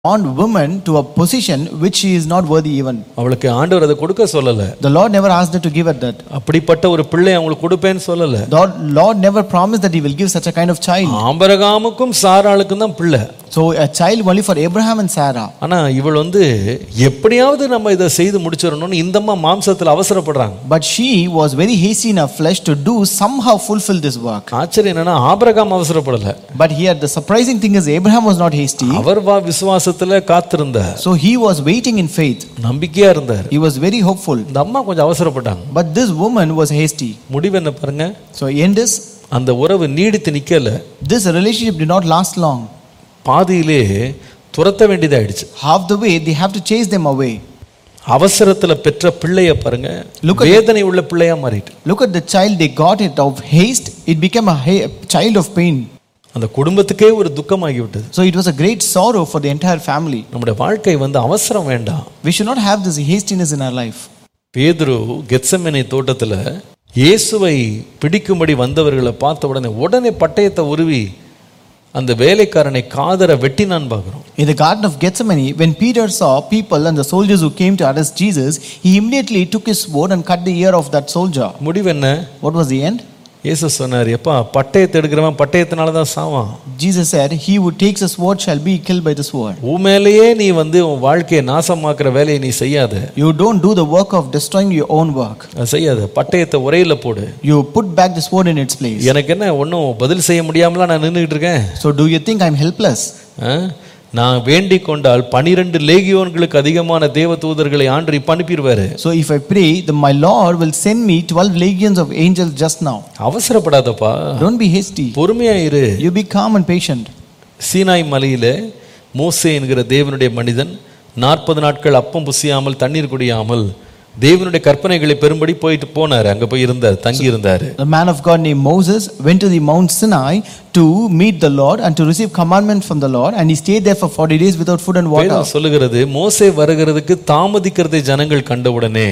bond woman to a position which she is not worthy even. அவளுக்கு ஆண்டவர் அதை கொடுக்க சொல்லல The Lord never asked her to give her that. அப்படிப்பட்ட ஒரு பிள்ளை அவங்களுக்கு கொடுப்பேன்னு சொல்லல Lord, Lord never promised that He will give such a kind of child. ஆம்பரகாமுக்கும் சாராளுக்கும் தான் பிள்ளை So a child only for Abraham and Sarah. ஆனா இவள் வந்து எப்படியாவது நம்ம இதை செய்து முடிச்சிடணும்னு இந்தம்மா மாம்சத்துல அவசரப்படுறாங்க But she was very hasty in her flesh to do somehow fulfill this work. ஆச்சரியம் என்னன்னா ஆபிரகாம் அவசரப்படல But here the surprising thing is Abraham was not hasty. அவர் வா விசுவாசத்துல காத்திருந்தார் So he was waiting in faith. நம்பிக்கையா இருந்தார் He was very hopeful. இந்த அம்மா கொஞ்சம் அவசரப்பட்டாங்க But this woman was hasty. முடிவு என்ன பாருங்க So in this, அந்த உறவு நீடித்து நிக்கல this relationship did not last long. பாதியிலே துரத்த வேண்டியதாயிடுச்சு Half the way they have to chase them away. அவசரத்துல பெற்ற பிள்ளைய பாருங்க Look at- வேதனை உள்ள பிள்ளையா மாறிட்டு Look at the child, they got it of haste, it became a ha- child of pain. அந்த குடும்பத்துக்கே ஒரு துக்கமாகி விட்டது So it was a great sorrow for the entire family. நம்முடைய வாழ்க்கை வந்து அவசரம் வேண்டாம் We should not have this hastiness in our life. பேதுரு கெத்செமனே தோட்டத்துல இயேசுவை பிடிக்கும்படி வந்தவர்களை பார்த்த உடனே உடனே பட்டயத்தை உருவி அந்த வேலைக்காரனை காதர வெட்டினான் பார்க்குறோம் In the Garden of Gethsemane, when Peter saw people and the soldiers who came to arrest Jesus, he immediately took his sword and cut the ear of that soldier. முடிவு என்ன What was the end? இயேசு சொன்னார் எப்பா பட்டயத்தை எடுக்கிறவன் பட்டயத்தினால தான் சாவான் Jesus said, He who takes a sword shall be killed by the sword. உன் மேலேயே நீ வந்து உன் வாழ்க்கையை நாசமாக்குற வேலையை நீ செய்யாத You don't do the work of destroying your own work. அது செய்யாத பட்டயத்தை உரையில போடு You put back the sword in its place. எனக்கு என்ன ஒன்றும் பதில் செய்ய முடியாமலா நான் நின்றுக்கிட்டு இருக்கேன் So, do you think I'm helpless? ஆ? நான் வேண்டிக் கொண்டால் பனிரெண்டு லேகியோன்களுக்கு அதிகமான தேவ தூதர்களை ஆண்டு இப்ப அனுப்பிடுவாரு So, if I pray, then my Lord will send me 12 legions of angels just now. அவசரப்படாதப்பா Don't be hasty. பொறுமையா இரு You be calm and patient. Sinai மலையில மோசே என்கிற தேவனுடைய மனிதன் நாற்பது நாட்கள் அப்பம் புசியாமல் தண்ணீர் குடியாமல் தேவனுடைய கற்பனைகளை பெரும்படி போயிட்டு போனார் அங்க போய் இருந்தார் தங்கி இருந்தார் The man of God named Moses went to the Mount Sinai to meet the Lord and to receive commandment from the Lord, and he stayed there for 40 days without food and water. வேதம் சொல்லுகிறது மோசே வருகிறதுக்கு தாமதிக்கிறதை ஜனங்கள் கண்டவுடனே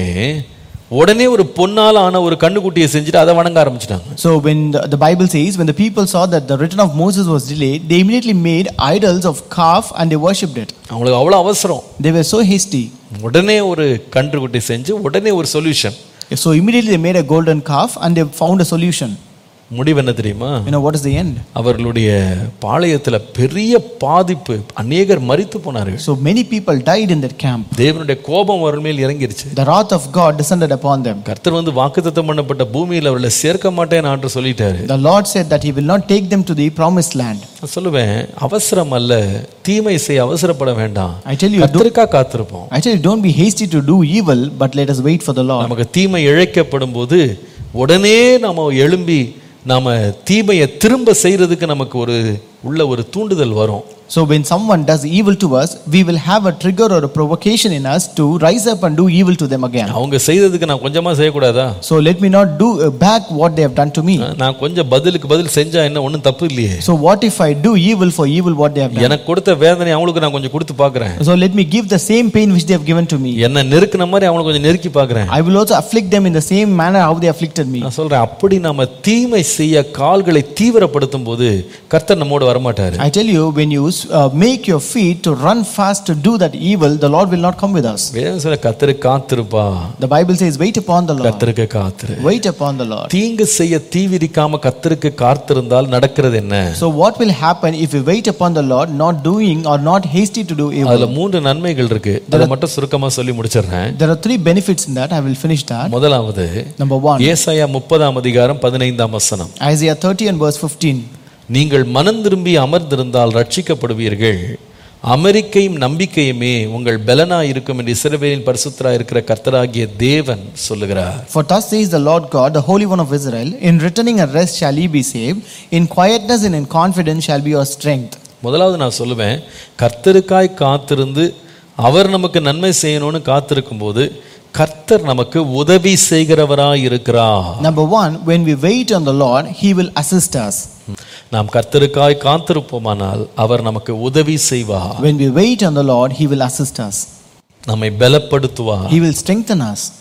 உடனே ஒரு பொன்னால ஆன ஒரு கண்ணுக்குட்டியை செஞ்சுட்டு அதை வணங்க ஆரம்பிச்சிட்டாங்க So, when the, the Bible says, when the people saw that the return of Moses was delayed, they immediately made idols of calf and they worshipped it. அவங்களுக்கு அவ்வளோ அவசரம் They were so hasty. உடனே ஒரு கன்றுக்குட்டி செஞ்சு உடனே ஒரு solution So, immediately they made a golden calf and they found a solution. முடிவு என்ன தெரியுமா You know, what is the end? அவர்களுடைய பாளையத்துல பெரிய பாதிப்பு அநேகர் மரித்து போனார்கள் So, many people died in that camp. தேவனுடைய கோபம் அவர்கள் மேல் இறங்கிருச்சு The wrath of God descended upon them. கர்த்தர் வந்து வாக்குத்தத்தம் பண்ணப்பட்ட பூமியில் அவர்களை சேர்க்க மாட்டேன்னு ஆண்டு சொல்லிட்டாரு The Lord said that He will not take them to the promised land. நான் சொல்லுவேன் அவசரம் அல்ல தீமை செய்ய அவசரப்பட வேண்டாம் I tell you, don't, கர்த்தருக்கா காத்திருப்போம் I tell you, don't be hasty to do evil, but let us wait for the Lord. நமக்கு தீமை இழைக்கப்படும் போது உடனே நாம எழும்பி நாம தீமையை திரும்ப செய்யறதுக்கு நமக்கு ஒரு உள்ள ஒரு தூண்டுதல் வரும் So, when someone does evil to us, we will have a trigger or a provocation in us to rise up and do evil to them again. அவங்க செய்ததுக்கு நான் கொஞ்சமா செய்யக்கூடாதா So, let me not do uh, back what they have done to me. நான் கொஞ்சம் பதிலுக்கு பதில் செஞ்சா என்ன ஒன்றும் தப்பு இல்லையே So, what if I do evil for evil what they have done? எனக்கு கொடுத்த வேதனை அவங்களுக்கு நான் கொஞ்சம் கொடுத்து பார்க்கறேன் So, let me give the same pain which they have given to me. என்ன நெருக்கின மாதிரி அவங்களுக்கு கொஞ்சம் நெருக்கி பார்க்கறேன் I will also afflict them in the same manner how they afflicted me. நான் சொல்றேன் அப்படி நம்ம தீமை செய்ய கால்களை தீவிரப்படுத்தும் போது கர்த்தர் நம்மோடு வரமாட்டாரு I tell you, when you uh, make your feet to run fast to do that evil, the Lord will not come with us. வேதம் சொல்ல கர்த்தரு காத்திருப்பா The Bible says, Wait upon the Lord. கர்த்தருக்கு காத்திரு Wait upon the Lord. தீங்கு செய்ய தீவிரிக்காம கர்த்தருக்கு காத்திருந்தால் நடக்கிறது என்ன So, what will happen if we wait upon the Lord, not doing or not hasty to do evil? அதுல மூன்று நன்மைகள் இருக்கு அதை மட்டும் சுருக்கமா சொல்லி முடிச்சிடுறேன் There are three benefits in that. I will finish that. முதலாவது Number one, ஏசாயா முப்பதாம் அதிகாரம் பதினைந்தாம் வசனம் Isaiah 30 and verse 15. நீங்கள் மனம் திரும்பி அமர்ந்திருந்தால் ரட்சிக்கப்படுவீர்கள் அமெரிக்கையும் நம்பிக்கையுமே உங்கள் பலனா இருக்கும் என்று இஸ்ரவேலின் பரிசுத்தரா இருக்கிற கர்த்தராகிய தேவன் சொல்லுகிறார் For thus says the Lord God, the Holy One of Israel, in returning and rest shall ye be saved, in quietness and in confidence shall be your strength. முதலாவது நான் சொல்லுவேன் கர்த்தருக்காய் காத்திருந்து அவர் நமக்கு நன்மை செய்யணும்னு காத்திருக்கும் போது கர்த்தர் நமக்கு உதவி செய்கிறவராய் இருக்கிறார் Number one, when we wait on the Lord, He will assist us. நாம் கர்த்தருக்காய் காத்திருப்போமானால் அவர் நமக்கு உதவி செய்வார் When we wait on the Lord, He will assist us. நம்மை பலப்படுத்துவார் He will strengthen us.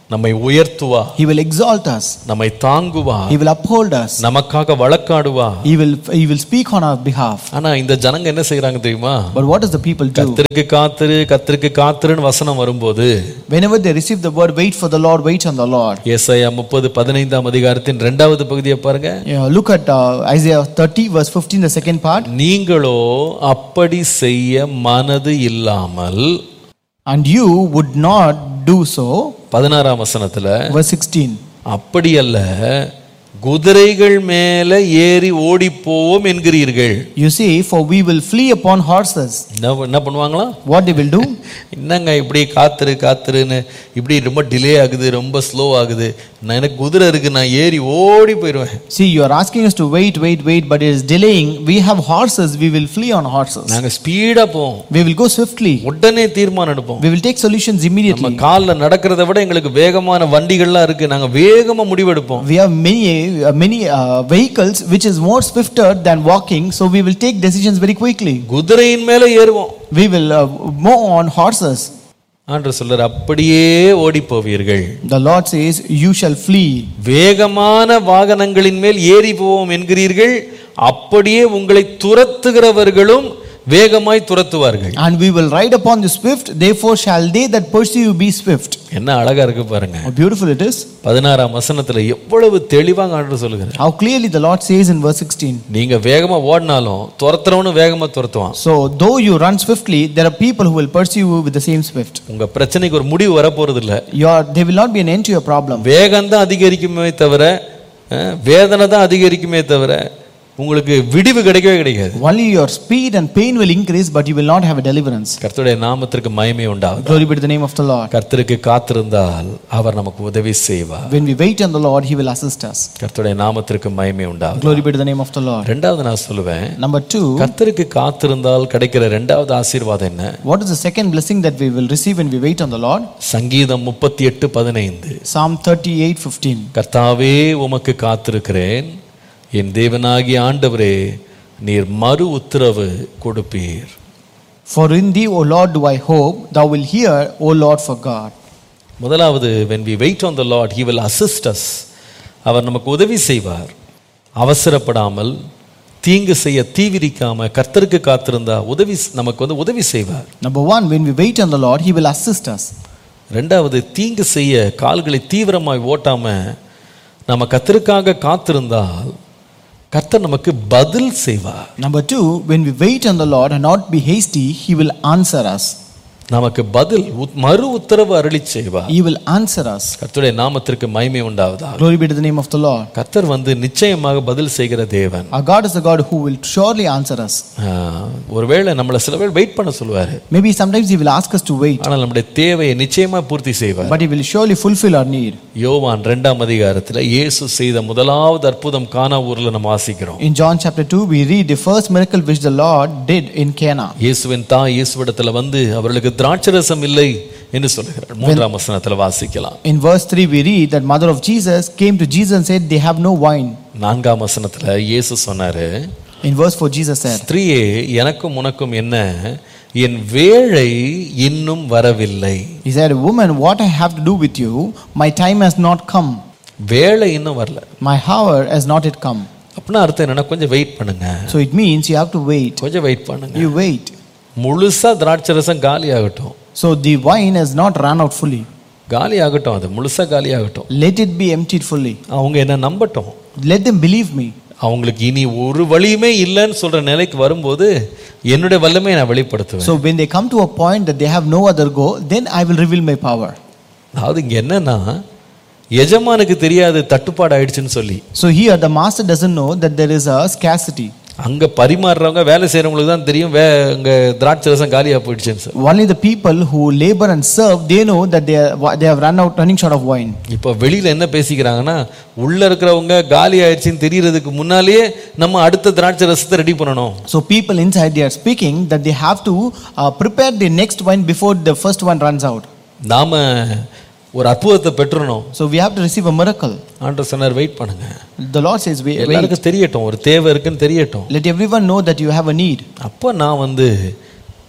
நம்மை உயர்த்துவா He will exalt us. நம்மை தாங்குவா He will uphold us. நமக்காக வழக்காடுவா He will, he will speak on our behalf. ஆனா இந்த ஜனங்க என்ன செய்யறாங்க தெரியுமா But what does the people do? கத்திற்கு காத்திரு கத்திற்கு காத்திருன்னு வசனம் வரும்போது Whenever they receive the word, wait for the Lord, wait on the Lord. ஏசாயா முப்பது பதினைந்தாம் அதிகாரத்தின் இரண்டாவது பகுதியை பாருங்க Yeah, look at uh, Isaiah 30, verse 15, the second part. நீங்களோ அப்படி செய்ய மனது இல்லாமல் And you would not do so. பதினாறாம் வசனத்துல Verse 16. அப்படி அல்ல குதிரைகள் மேல ஏறி ஓடி போவோம் என்கிறீர்கள் You see, for we will flee upon horses. என்ன என்ன பண்ணுவாங்களா What they will do? என்னங்க இப்படி காத்துரு காத்துருன்னு இப்படி ரொம்ப டிலே ஆகுது ரொம்ப ஸ்லோ ஆகுது நான் எனக்கு குதிரை இருக்கு நான் ஏறி ஓடி போயிடுவேன் See, you are asking us to wait, wait, wait, but it is delaying. We have horses, we will flee on horses. நாங்க ஸ்பீடா போவோம் We will go swiftly. உடனே தீர்மானம் எடுப்போம் We will take solutions நம்ம immediately. கால்ல நடக்கிறத விட எங்களுக்கு வேகமான வண்டிகள்லாம் இருக்கு நாங்க வேகமா முடிவெடுப்போம் We have many, uh, many uh, vehicles which is more swifter than walking, so we will take decisions very quickly. குதிரையின் மேல ஏறுவோம் We will uh, move on horses. ஆண்டு சொல்றார் அப்படியே ஓடி போவீர்கள் The Lord says, You shall flee. வேகமான வாகனங்களின் மேல் ஏறி போவோம் என்கிறீர்கள் அப்படியே உங்களை துரத்துகிறவர்களும் வேகமாய் துரத்துவார்கள் And we will ride upon the swift, therefore shall they that pursue you be swift. என்ன அழகா இருக்கு பாருங்க How beautiful it is. பதினாறாம் வசனத்துல எவ்வளவு தெளிவாக ஆண்டு சொல்லுகிறார் How clearly the Lord says in verse 16. நீங்க வேகமா ஓடினாலும் துரத்துறவனு வேகமா துரத்துவான் So, though you run swiftly, there are people who will pursue you with the same swift. உங்க பிரச்சனைக்கு ஒரு முடிவு வரப்போறது இல்ல Your, there will not be an end to your problem. வேகம் தான் அதிகரிக்குமே தவிர அஹ், வேதனை தான் அதிகரிக்குமே தவிர உங்களுக்கு விடிவு கிடைக்கவே கிடைக்காது Only your speed and pain will increase, but you will not have a deliverance. கர்த்தருடைய நாமத்திற்கு மயமே உண்டாகும் Glory be to the name of the Lord. கர்த்தருக்கு காத்திருந்தால் அவர் நமக்கு உதவி செய்வார் When we wait on the Lord, He will assist us. கர்த்தருடைய நாமத்திற்கு மயமே உண்டாகும் Glory be to the name of the Lord. ரெண்டாவது நான் சொல்லுவேன் Number two, கர்த்தருக்கு காத்திருந்தால் கிடைக்கிற ரெண்டாவது ஆசீர்வாதம் என்ன what is the second blessing that we will receive when we wait on the Lord? சங்கீதம் முப்பத்தி எட்டு பதினைந்து Psalm 38 15. கர்த்தாவே உமக்கு காத்திருக்கிறேன் என் தேவனாகிய ஆண்டவரே நீர் மறு உத்தரவு கொடுப்பீர் For in thee, O Lord, do I hope, thou will hear, O Lord, for God. முதலாவது when we wait on the lord he will assist us அவர் நமக்கு உதவி செய்வார் அவசரப்படாமல் தீங்கு செய்ய தீவிரிக்காம கர்த்தருக்கு காத்திருந்தா உதவி நமக்கு வந்து உதவி செய்வார் Number one, when we wait on the Lord, He will assist us. ரெண்டாவது தீங்கு செய்ய கால்களை தீவிரமாய் ஓட்டாம நம்ம கர்த்தருக்காக காத்திருந்தால் கர்த்தர் நமக்கு பதில் செய்வார் Number two, when we wait on the Lord and not be hasty, He will answer us. நமக்கு பதில் உத்- மறு உத்தரவு அருளி செய்வார் He will answer us. கர்த்தருடைய நாமத்திற்கு மகிமை உண்டாவதா Glory be to the name of the Lord. கர்த்தர் வந்து நிச்சயமாக பதில் செய்கிற தேவன் Our God is a God who will surely answer us. ஆ, ஒருவேளை நம்மளை சில பேர் வெயிட் பண்ண சொல்லுவாரு Maybe sometimes He will ask us to wait, ஆனால் நம்முடைய தேவையை நிச்சயமா பூர்த்தி செய்வார் but He will surely fulfill our need. யோவான் ரெண்டாம் அதிகாரத்துல இயேசு செய்த முதலாவது அற்புதம் கானா ஊர்ல நம்ம வாசிக்கிறோம் In John chapter 2, we read the first miracle which the Lord did in Cana. இயேசுவின் தாய் இயேசுவிடத்துல வந்து அவர்களுக்கு திராட்சரசம் இல்லை என்று சொல்லுகிறார் மூன்றாம் வசனத்துல வாசிக்கலாம் In verse 3, we read that mother of Jesus came to Jesus and said, They have no wine. நான்காம் வசனத்துல இயேசு சொன்னாரு In verse 4, Jesus said, ஸ்திரீயே எனக்கும் உனக்கும் என்ன என் வேளை இன்னும் வரவில்லை He said, Woman, what I have to do with you? My time has not come. வேளை இன்னும் வரல My hour has not yet come. அப்படின்னா அர்த்தம் என்னன்னா கொஞ்சம் வெயிட் பண்ணுங்க So it means you have to wait. கொஞ்சம் வெயிட் பண்ணுங்க You wait. முழுசா திராட்சரசம் காலி ஆகட்டும் So the wine has not run out fully. காலி ஆகட்டும் அது முழுசா காலி ஆகட்டும் Let it be emptied fully. அவங்க என்ன நம்பட்டும் Let them believe me. அவங்களுக்கு இனி ஒரு வழியுமே இல்லைன்னு சொல்ற நிலைக்கு வரும்போது என்னுடைய வல்லமையை நான் வெளிப்படுத்துவேன் So when they come to a point that they have no other go, then I will reveal my power. அதாவது இங்க என்னன்னா எஜமானுக்கு தெரியாது தட்டுப்பாடு ஆயிடுச்சுன்னு சொல்லி So here the master doesn't know that there is a scarcity. அங்க பரிமாறுறவங்க வேலை செய்யறவங்களுக்கு தான் தெரியும் வே அங்க திராட்சை ரசம் காலியா போயிடுச்சுன்னு sir Only the people who labor and serve, they know that they, are, they have run out, running short of wine. இப்போ வெளியில என்ன பேசிக்கிறாங்கன்னா உள்ள இருக்கிறவங்க காலி ஆயிடுச்சுன்னு தெரியறதுக்கு முன்னாலேயே நம்ம அடுத்த திராட்சை ரசத்தை ரெடி பண்ணணும் So people inside they are speaking that they have to uh, prepare the next wine before the first one runs out. நாம ஒரு அற்புதத்தை பெற்றுறணும் So we have to receive a miracle. ஆண்டர் சொன்னார் வெயிட் பண்ணுங்க The Lord says, wait, wait. எல்லாருக்கும் தெரியட்டும் ஒரு தேவை இருக்குன்னு தெரியட்டும் let everyone know that you have a need. அப்போ நான் வந்து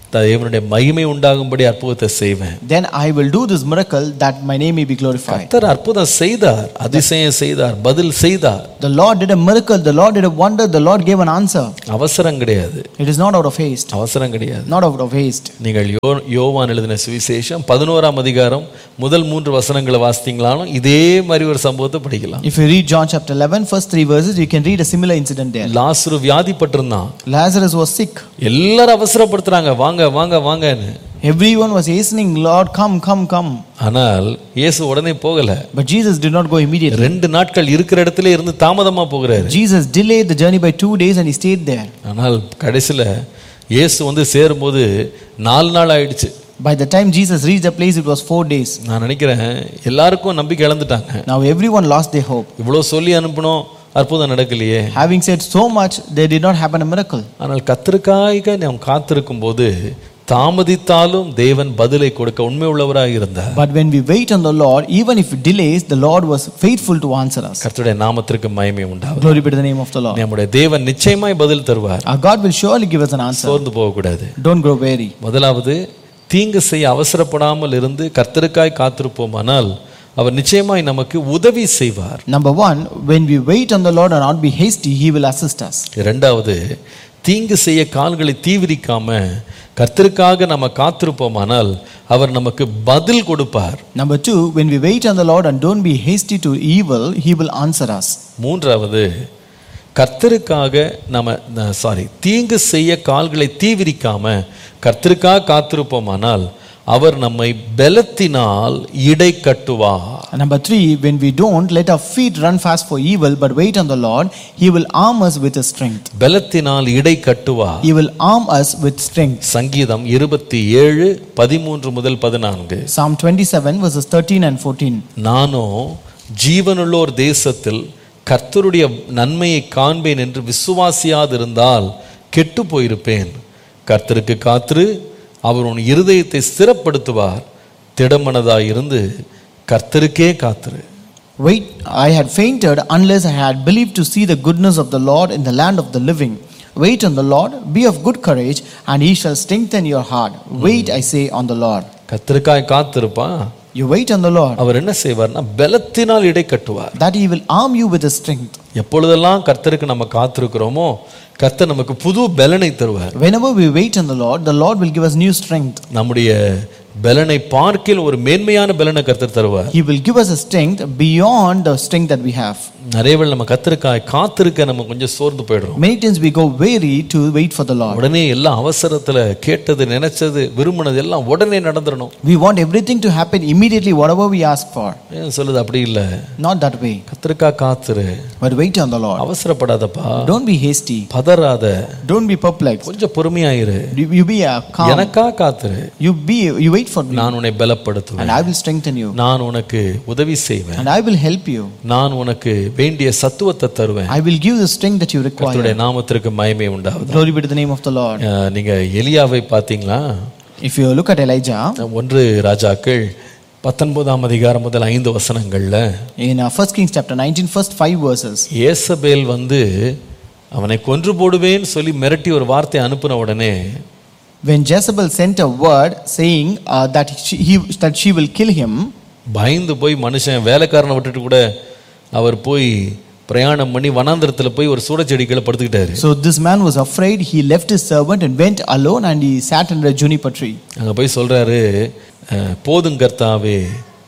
தேவனுடைய மகிமை உண்டாகும்படி அற்புதத்தை செய்வேன் then I will do this miracle that my name may be glorified. கர்த்தர் அற்புதம் செய்தார் அதிசயம் செய்தார் பதில் செய்தார் The Lord did a miracle, the Lord did a wonder, the Lord gave an answer. அவசரம் கிடையாது It is not out of haste, அவசரம் கிடையாது not out of haste. நீங்கள் யோ யோவான் எழுதின சுவிசேஷம் பதினோராம் அதிகாரம் முதல் மூன்று வசனங்களை வாசித்தீங்களாலும் இதே மாதிரி ஒரு சம்பவத்தை படிக்கலாம் If you read John chapter 11, first three verses, you can read a similar incident there. லாசுரு வியாதிப்பட்டிருந்தான் Lazarus was sick. எல்லாரும் அவசரப்படுத்துறாங்க வாங்க வாங்க வாங்கன்னு Everyone was hastening, Lord, come, come, come. ஆனால் இயேசு உடனே போகல But Jesus did not go immediately. ரெண்டு நாட்கள் இருக்கிற இடத்துல இருந்து தாமதமா போகிறாரு Jesus delayed the journey by two days and he stayed there. ஆனால் கடைசியில இயேசு வந்து சேரும்போது நாலு நாள் ஆயிடுச்சு By the time Jesus reached the place, it was four days. நான் நினைக்கிறேன் எல்லாருக்கும் நம்பிக்கை இழந்துட்டாங்க Now everyone lost their hope. இவ்வளோ சொல்லி அனுப்பணும் அற்புதம் நடக்கலையே Having said so much, there did not happen a miracle. ஆனால் கத்திற்காக நாம் காத்திருக்கும் போது தாமதித்தாலும் தேவன் பதிலை கொடுக்க உண்மை உள்ளவராக இருந்தார் But when we wait on the Lord, even if it delays, the Lord was faithful to answer us. கர்த்தருடைய நாமத்திற்கு மகிமை உண்டாகும் Glory be to the name of the Lord. நம்முடைய தேவன் நிச்சயமாய் பதில் தருவார் Our God will surely give us an answer. சோர்ந்து போகக்கூடாது Don't grow weary. முதலாவது தீங்கு செய்ய அவசரப்படாமல் இருந்து கர்த்தருக்காய் காத்திருப்போமானால் அவர் நிச்சயமாய் நமக்கு உதவி செய்வார் Number one, when we wait on the Lord and not be hasty, He will assist us. இரண்டாவது தீங்கு செய்ய கால்களை தீவிரிக்காம கர்த்தருக்காக நம்ம காத்திருப்போமானால் அவர் நமக்கு பதில் கொடுப்பார் Number two, when we wait on the Lord and don't be hasty to evil, He will answer us. மூன்றாவது கர்த்தருக்காக நம்ம சாரி தீங்கு செய்ய கால்களை தீவிரிக்காம கர்த்தருக்காக காத்திருப்போமானால் அவர் நம்மை பலத்தினால் இடை கட்டுவார் And number three, when we don't let our feet run fast for evil but wait on the Lord, He will arm us with His strength. பலத்தினால் இடை கட்டுவார் He will arm us with strength. சங்கீதம் இருபத்தி ஏழு பதிமூன்று முதல் பதினான்கு Psalm 27, verses 13 and 14. நானோ ஜீவனுள்ளோர் தேசத்தில் கர்த்தருடைய நன்மையை காண்பேன் என்று விசுவாசியாதிருந்தால் கெட்டு போயிருப்பேன் கர்த்தருக்கு காத்திரு அவர் உன் இருதயத்தை ஸ்திரப்படுத்துவார் திடமனதாய் இருந்து கர்த்தருக்கே காத்திரு Wait, I had fainted unless I had believed to see the goodness of the Lord in the land of the living. Wait on the Lord, be of good courage, and he shall strengthen your heart. Wait, I say, on the Lord. கர்த்தருக்காய் காத்திருப்பான் You wait on the Lord, அவர் என்ன செய்வார்னா பலத்தினால் இடை கட்டுவார் that he will arm you with his strength. எப்பொழுதெல்லாம் கர்த்தருக்கு நம்ம காத்திருக்கிறோமோ கர்த்தர் நமக்கு புது பலனை தருவார் Whenever we wait on the Lord, the Lord will give us new strength. நம்முடைய பலனை பார்க்கில் ஒரு மேன்மையான பலனை கர்த்தர் தருவார் He will give us a strength beyond the strength that we have. நிறைய பேர் நம்ம கத்திருக்காய் காத்திருக்க நம்ம கொஞ்சம் சோர்ந்து போயிடுறோம் Many times we go weary to wait for the Lord. உடனே எல்லாம் அவசரத்துல கேட்டது நினைச்சது விரும்பினது எல்லாம் உடனே நடந்துடணும் We want everything to happen immediately, whatever we ask for. ஏன் சொல்லுது அப்படி இல்ல Not that way. கத்திருக்கா காத்துரு But wait on the Lord. அவசரப்படாதப்பா Don't be hasty. பதறாத Don't be perplexed. கொஞ்சம் பொறுமையாயிரு You, you be uh, calm. எனக்கா காத்துரு You be you wait for me, நான் உன்னை and பலப்படுத்துவேன் I will strengthen you, நான் உனக்கு உதவி செய்வேன் and I will help you. நான் உனக்கு வேண்டிய சத்துவத்தை தருவேன் I will give the strength that you require. கர்த்தருடைய நாமத்திற்கு மயமே உண்டாகுது Glory be to the name of the Lord. அஹ், நீங்க எலியாவை பார்த்தீங்களா If you look at Elijah ஒன்று ராஜாக்கள் பத்தொன்பதாம் அதிகாரம் முதல் ஐந்து வசனங்கள்ல in uh, 1 Kings chapter 19, first five verses, ஏசபேல் வந்து அவனை கொன்று போடுவேன்னு சொல்லி மிரட்டி ஒரு வார்த்தை அனுப்பின உடனே when Jezebel sent a word saying uh, that she, he, that she will kill him, பயந்து போய் மனுஷன் வேலைக்காரனை விட்டுட்டு கூட அவர் போய் பிரயாணம் பண்ணி வனாந்திரத்தில் போய் ஒரு சூடச்செடிகளை படுத்துக்கிட்டாரு so this man was afraid. He left his servant and went alone, and he sat under a juniper tree. அங்கே போய் சொல்றாரு அஹ், போதும் கர்த்தாவே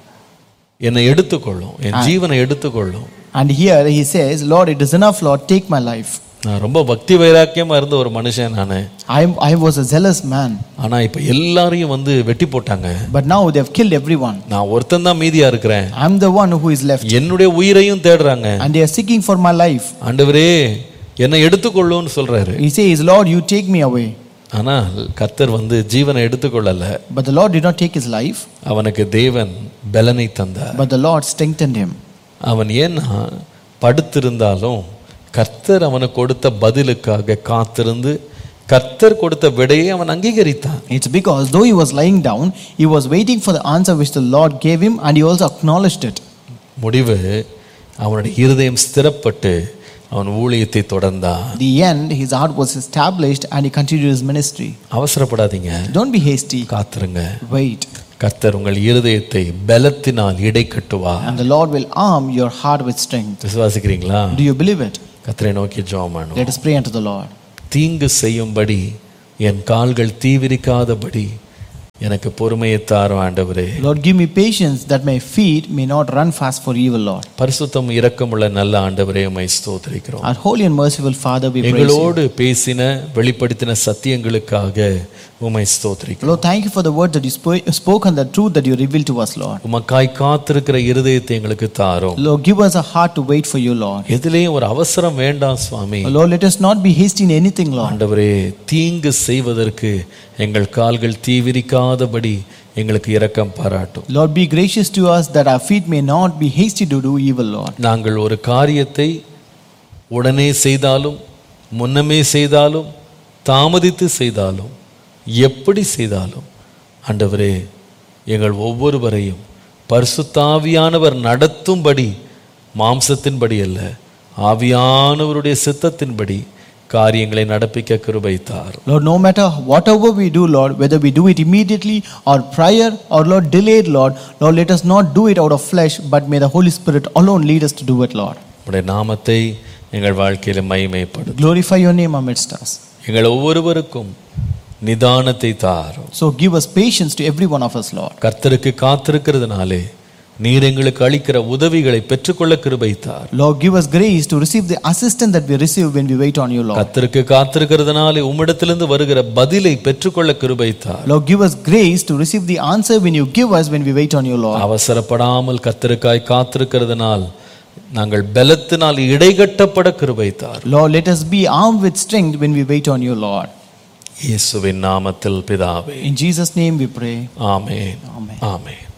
என்னை எடுத்துக்கொள்ளும் என் ஜீவனை எடுத்துக்கொள்ளும் And here he says, Lord, it is enough, Lord, take my life. நான் ரொம்ப பக்தி வைராக்கியமா இருந்த ஒரு மனுஷன் நான் I, I was a zealous man, ஆனா இப்ப எல்லாரையும் வந்து வெட்டி போட்டாங்க but now they have killed everyone. நான் ஒருத்தன் தான் மீதியா இருக்கிறேன் I'm the one who is left, என்னுடைய உயிரையும் தேடுறாங்க and they are seeking for my life. ஆண்டவரே என்னை எடுத்துக்கொள்ளும்னு சொல்றாரு He says, Lord, you take me away. ஆனால் கர்த்தர் வந்து ஜீவனை எடுத்துக்கொள்ளல But the Lord did not take his life, அவனுக்கு தேவன் பலனை தந்தார் but the Lord strengthened him. அவன் ஏன்னா படுத்திருந்தாலும் கர்த்தர் அவனுக்கு கொடுத்த பதிலுக்காக காத்திருந்து கர்த்தர் கொடுத்த விடையை அவன் அங்கீகரித்தான் It's because though he was lying down, he was waiting for the answer which the Lord gave him, and he also acknowledged it. முடிவு அவனுடைய இருதயம் ஸ்திரப்பட்டு அவன் ஊழியத்தை தொடர்ந்தான் At the end, his heart was established and he continued his ministry. அவசரப்படாதீங்க Don't be hasty. காத்துருங்க Wait. கர்த்தர் உங்கள் இருதயத்தை பலத்தினால் இடை கட்டுவார் And the Lord will arm your heart with strength. விசுவாசிக்கிறீங்களா Do you believe it? கர்த்தரை நோக்கி ஜெபம் பண்ணுவோம் Let us pray unto the Lord. தீங்கு செய்யும்படி என் கால்கள் தீவிரிக்காதபடி எனக்கு பொறுமையை தாரும் ஆண்டவரே Lord, give me patience that my feet may not run fast for evil, Lord. பரிசுத்தம் இரக்கமுள்ள நல்ல ஆண்டவரே உம்மை ஸ்தோத்திரிக்கிறோம் Our holy and merciful Father, we praise you. எங்களோடு பேசின வெளிப்படுத்தின சத்தியங்களுக்காக உம்மை ஸ்தோத்திரிக்கிறோம் Lord, thank you for the word that you spo- spoke and the truth that you revealed to us, Lord. உமக்காய் காத்திருக்கிற இருதயத்தை எங்களுக்கு தாரும் Lord, give us a heart to wait for you, Lord. எதிலேயும் ஒரு அவசரம் வேண்டாம் சுவாமி Lord, let us not be hasty in anything, Lord. ஆண்டவரே தீங்கு செய்வதற்கு எங்கள் கால்கள் தீவிரிக்காதபடி எங்களுக்கு இரக்கம் பாராட்டும் Lord, be gracious to us that our feet may not be hasty to do evil, Lord. நாங்கள் ஒரு காரியத்தை உடனே செய்தாலும் முன்னமே செய்தாலும் தாமதித்து செய்தாலும் எப்படி செய்தாலும் ஆண்டவரே எங்கள் ஒவ்வொருவரையும் பரிசுத்தாவியானவர் நடத்தும்படி மாம்சத்தின்படி அல்ல ஆவியானவருடைய சித்தத்தின்படி காரியங்களை நடப்பிக்க கிருபைத்தார் Lord, no matter whatever we do, Lord, whether we do it immediately or prior or, Lord, delayed, Lord, Lord, let us not do it out of flesh, but may the Holy Spirit alone lead us to do it, Lord. உடைய நாமத்தை எங்கள் வாழ்க்கையில மகிமைப்படும் Glorify your name amidst us. எங்கள் ஒவ்வொருவருக்கும் நிதானத்தை தாரும் So give us patience to every one of us, Lord. கர்த்தருக்கு காத்திருக்கிறதுனாலே நீர் எங்களுக்கு அளிக்கிற உதவிகளை பெற்றுக்கொள்ள கிருபைத்தார் Lord, give us grace to receive the assistance that we receive when we wait on you, Lord. கர்த்தருக்கு காத்திருக்கிறதுனாலே உம்மிடத்திலிருந்து வருகிற பதிலை பெற்றுக்கொள்ள கிருபைத்தார் Lord, give us grace to receive the answer when you give us when we wait on you, Lord. அவசரப்படாமல் கர்த்தருக்காய் காத்திருக்கிறதுனால் நாங்கள் பலத்தினால் இடைகட்டப்பட கிருபைத்தார் Lord, let us be armed with strength when we wait on you, Lord. இயேசுவின் நாமத்தில் பிதாவே In Jesus' name we pray. Amen Amen. Amen